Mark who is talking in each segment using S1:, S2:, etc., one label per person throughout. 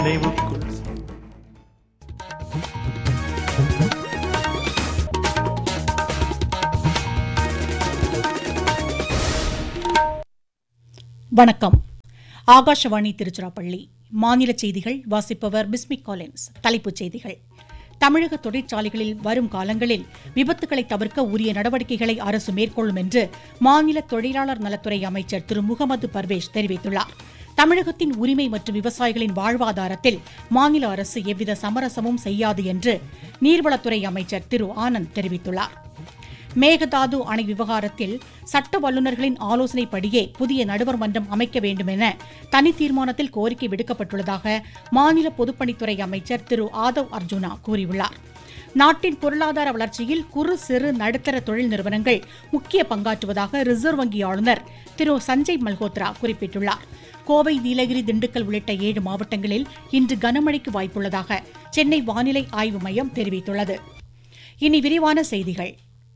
S1: நினைவுக்குள்
S2: வணக்கம் ஆகாஷவாணி திருச்சிராப்பள்ளி மாநில செய்திகள் வாசிப்பவர் பிஸ்மிக் காலின்ஸ் தலைப்புச் செய்திகள் தமிழக தொழிற்சாலைகளில் வரும் காலங்களில் விபத்துகளை தவிர்க்க உரிய நடவடிக்கைகளை அரசு மேற்கொள்ளும் என்று மாநில தொழிலாளர் நலத்துறை அமைச்சர் திரு முகமது பர்வேஷ் தெரிவித்துள்ளார் தமிழகத்தின் உரிமை மற்றும் விவசாயிகளின் வாழ்வாதாரத்தில் மாநில அரசு எவ்வித சமரசமும் செய்யாது என்று நீர்வளத்துறை அமைச்சர் திரு ஆனந்த் தெரிவித்துள்ளார் மேகதாது அணை விவகாரத்தில் சட்ட வல்லுநர்களின் ஆலோசனைப்படியே புதிய நடுவர் மன்றம் அமைக்க வேண்டும் என தனி தீர்மானத்தில் கோரிக்கை விடுக்கப்பட்டுள்ளதாக மாநில பொதுப்பணித்துறை அமைச்சர் திரு ஆதவ் அர்ஜுனா கூறியுள்ளார் நாட்டின் பொருளாதார வளர்ச்சியில் குறு சிறு நடுத்தர தொழில் நிறுவனங்கள் முக்கிய பங்காற்றுவதாக ரிசர்வ் வங்கி ஆளுநர் திரு சஞ்சய் மல்ஹோத்ரா குறிப்பிட்டுள்ளார் கோவை நீலகிரி திண்டுக்கல் உள்ளிட்ட ஏழு மாவட்டங்களில் இன்று கனமழைக்கு வாய்ப்புள்ளதாக சென்னை வானிலை ஆய்வு மையம் தெரிவித்துள்ளது இனி விரிவான செய்திகள்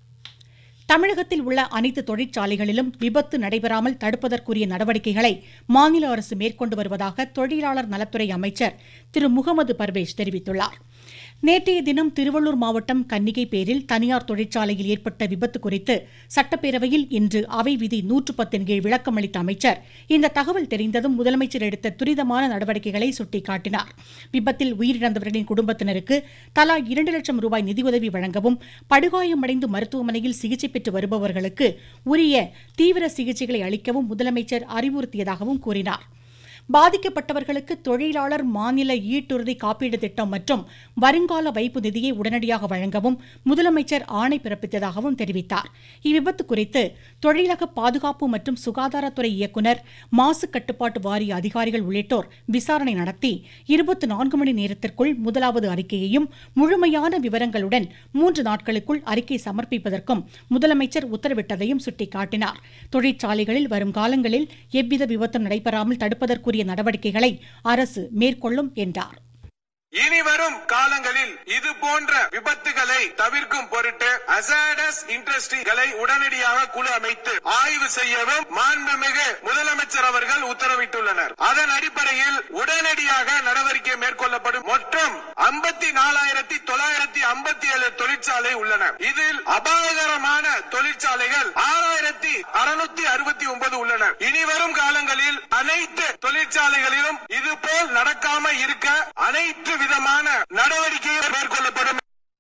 S2: தமிழகத்தில் உள்ள அனைத்து தொழிற்சாலைகளிலும் விபத்து நடைபெறாமல் தடுப்பதற்குரிய நடவடிக்கைகளை மாநில அரசு மேற்கொண்டு வருவதாக தொழிலாளர் நலத்துறை அமைச்சர் திரு முகமது பர்வேஷ் தெரிவித்துள்ளார் நேற்றைய தினம் திருவள்ளூர் மாவட்டம் கன்னிகை பேரில் தனியார் தொழிற்சாலையில் ஏற்பட்ட விபத்து குறித்து சட்டப்பேரவையில் இன்று அவை விதி நூற்று பத்தின் கீழ் விளக்கமளித்த அமைச்சர் இந்த தகவல் தெரிந்ததும் முதலமைச்சர் எடுத்த துரிதமான நடவடிக்கைகளை சுட்டிக்காட்டினார் விபத்தில் உயிரிழந்தவர்களின் குடும்பத்தினருக்கு தலா இரண்டு லட்சம் ரூபாய் நிதியுதவி வழங்கவும் படுகாயமடைந்து மருத்துவமனையில் சிகிச்சை பெற்று வருபவர்களுக்கு உரிய தீவிர சிகிச்சைகளை அளிக்கவும் முதலமைச்சர் அறிவுறுத்தியதாகவும் கூறினார் பாதிக்கப்பட்டவர்களுக்கு தொழிலாளர் மாநில ஈட்டுறுதி காப்பீடு திட்டம் மற்றும் வருங்கால வைப்பு நிதியை உடனடியாக வழங்கவும் முதலமைச்சர் ஆணை பிறப்பித்ததாகவும் தெரிவித்தார் இவ்விபத்து குறித்து தொழிலக பாதுகாப்பு மற்றும் சுகாதாரத்துறை இயக்குநர் மாசு கட்டுப்பாட்டு வாரிய அதிகாரிகள் உள்ளிட்டோர் விசாரணை நடத்தி இருபத்தி நான்கு மணி நேரத்திற்குள் முதலாவது அறிக்கையையும் முழுமையான விவரங்களுடன் மூன்று நாட்களுக்குள் அறிக்கை சமர்ப்பிப்பதற்கும் முதலமைச்சர் உத்தரவிட்டதையும் சுட்டிக்காட்டினார் தொழிற்சாலைகளில் வரும் காலங்களில் எவ்வித விபத்தும் நடைபெறாமல் தடுப்பதற்குரிய நடவடிக்கைகளை அரசு மேற்கொள்ளும் என்றார்
S3: இனி வரும் காலங்களில் இது போன்ற விபத்துகளை தவிர்க்கும் பொருட்டு அசாடஸ் இண்டஸ்ட்ரிகளை உடனடியாக குழு அமைத்து ஆய்வு செய்யவும் மாண்புமிகு முதலமைச்சர் அவர்கள் உத்தரவிட்டுள்ளனர் அதன் அடிப்படையில் உடனடியாக நடவடிக்கை மேற்கொள்ளப்படும் மொத்தம் ஐம்பத்தி நாலாயிரத்தி தொள்ளாயிரத்தி ஐம்பத்தி ஏழு தொழிற்சாலை உள்ளன இதில் அபாயகரமான தொழிற்சாலைகள் ஆறாயிரத்தி அறுநூத்தி அறுபத்தி ஒன்பது உள்ளன இனி வரும் காலங்களில் அனைத்து தொழிற்சாலைகளிலும் இதுபோல் நடக்காம இருக்க அனைத்து விதமான நடவடிக்கைகள் மேற்கொள்ளப்படும்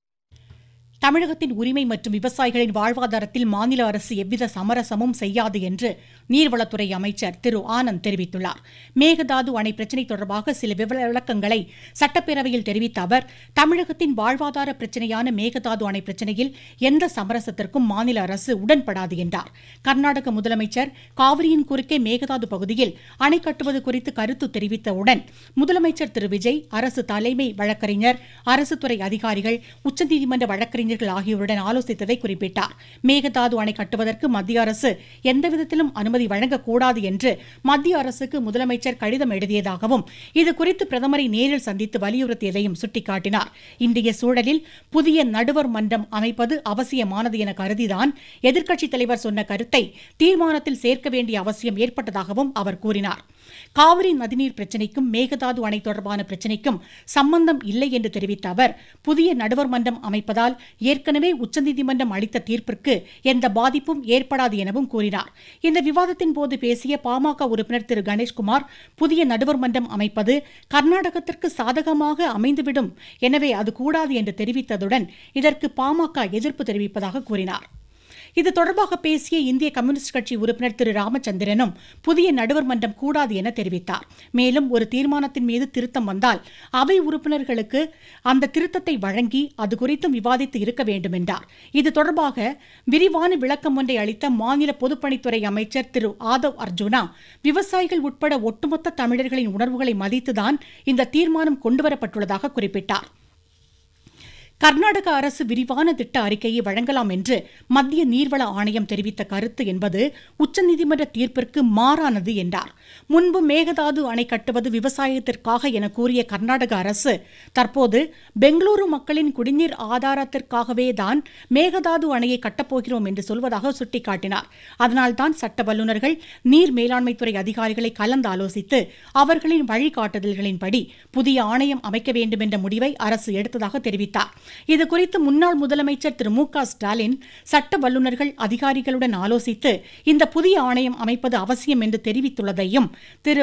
S2: தமிழகத்தின் உரிமை மற்றும் விவசாயிகளின் வாழ்வாதாரத்தில் மாநில அரசு எவ்வித சமரசமும் செய்யாது என்று நீர்வளத்துறை அமைச்சர் திரு ஆனந்த் தெரிவித்துள்ளார் மேகதாது அணை பிரச்சினை தொடர்பாக சில விவர விளக்கங்களை சட்டப்பேரவையில் தெரிவித்த அவர் தமிழகத்தின் வாழ்வாதார பிரச்சினையான மேகதாது அணை பிரச்சினையில் எந்த சமரசத்திற்கும் மாநில அரசு உடன்படாது என்றார் கர்நாடக முதலமைச்சர் காவிரியின் குறுக்கே மேகதாது பகுதியில் அணை கட்டுவது குறித்து கருத்து தெரிவித்தவுடன் முதலமைச்சர் திரு விஜய் அரசு தலைமை வழக்கறிஞர் அரசு துறை அதிகாரிகள் உச்சநீதிமன்ற வழக்கறிஞர்கள் ஆகியோருடன் ஆலோசித்ததை குறிப்பிட்டார் மேகதாது அணை கட்டுவதற்கு மத்திய அரசு எந்தவிதத்திலும் அனுமதி வழங்கக்கூடாது என்று மத்திய அரசுக்கு முதலமைச்சர் கடிதம் எழுதியதாகவும் இது குறித்து பிரதமரை நேரில் சந்தித்து வலியுறுத்தியதையும் சுட்டிக்காட்டினார் இன்றைய சூழலில் புதிய நடுவர் மன்றம் அமைப்பது அவசியமானது என கருதிதான் எதிர்க்கட்சித் தலைவர் சொன்ன கருத்தை தீர்மானத்தில் சேர்க்க வேண்டிய அவசியம் ஏற்பட்டதாகவும் அவர் கூறினார் காவிரி நதிநீர் பிரச்சினைக்கும் மேகதாது அணை தொடர்பான பிரச்சினைக்கும் சம்பந்தம் இல்லை என்று தெரிவித்த அவர் புதிய நடுவர் மன்றம் அமைப்பதால் ஏற்கனவே உச்சநீதிமன்றம் அளித்த தீர்ப்பிற்கு எந்த பாதிப்பும் ஏற்படாது எனவும் கூறினார் இந்த விவாதத்தின் போது பேசிய பாமக உறுப்பினர் திரு கணேஷ்குமார் புதிய நடுவர் மன்றம் அமைப்பது கர்நாடகத்திற்கு சாதகமாக அமைந்துவிடும் எனவே அது கூடாது என்று தெரிவித்ததுடன் இதற்கு பாமக எதிர்ப்பு தெரிவிப்பதாக கூறினார் இது தொடர்பாக பேசிய இந்திய கம்யூனிஸ்ட் கட்சி உறுப்பினர் திரு ராமச்சந்திரனும் புதிய நடுவர் மன்றம் கூடாது என தெரிவித்தார் மேலும் ஒரு தீர்மானத்தின் மீது திருத்தம் வந்தால் அவை உறுப்பினர்களுக்கு அந்த திருத்தத்தை வழங்கி அது குறித்தும் விவாதித்து இருக்க வேண்டும் என்றார் இது தொடர்பாக விரிவான விளக்கம் ஒன்றை அளித்த மாநில பொதுப்பணித்துறை அமைச்சர் திரு ஆதவ் அர்ஜுனா விவசாயிகள் உட்பட ஒட்டுமொத்த தமிழர்களின் உணர்வுகளை மதித்துதான் இந்த தீர்மானம் கொண்டுவரப்பட்டுள்ளதாக குறிப்பிட்டார் கர்நாடக அரசு விரிவான திட்ட அறிக்கையை வழங்கலாம் என்று மத்திய நீர்வள ஆணையம் தெரிவித்த கருத்து என்பது உச்சநீதிமன்ற தீர்ப்பிற்கு மாறானது என்றார் முன்பு மேகதாது அணை கட்டுவது விவசாயத்திற்காக என கூறிய கர்நாடக அரசு தற்போது பெங்களூரு மக்களின் குடிநீர் ஆதாரத்திற்காகவே தான் மேகதாது அணையை கட்டப்போகிறோம் என்று சொல்வதாக சுட்டிக்காட்டினார் அதனால்தான் சட்ட வல்லுநர்கள் நீர் மேலாண்மைத்துறை அதிகாரிகளை கலந்து ஆலோசித்து அவர்களின் வழிகாட்டுதல்களின்படி புதிய ஆணையம் அமைக்க வேண்டும் என்ற முடிவை அரசு எடுத்ததாக தெரிவித்தார் இதுகுறித்து முன்னாள் முதலமைச்சர் திரு மு க ஸ்டாலின் சட்ட வல்லுநர்கள் அதிகாரிகளுடன் ஆலோசித்து இந்த புதிய ஆணையம் அமைப்பது அவசியம் என்று தெரிவித்துள்ளதையும் திரு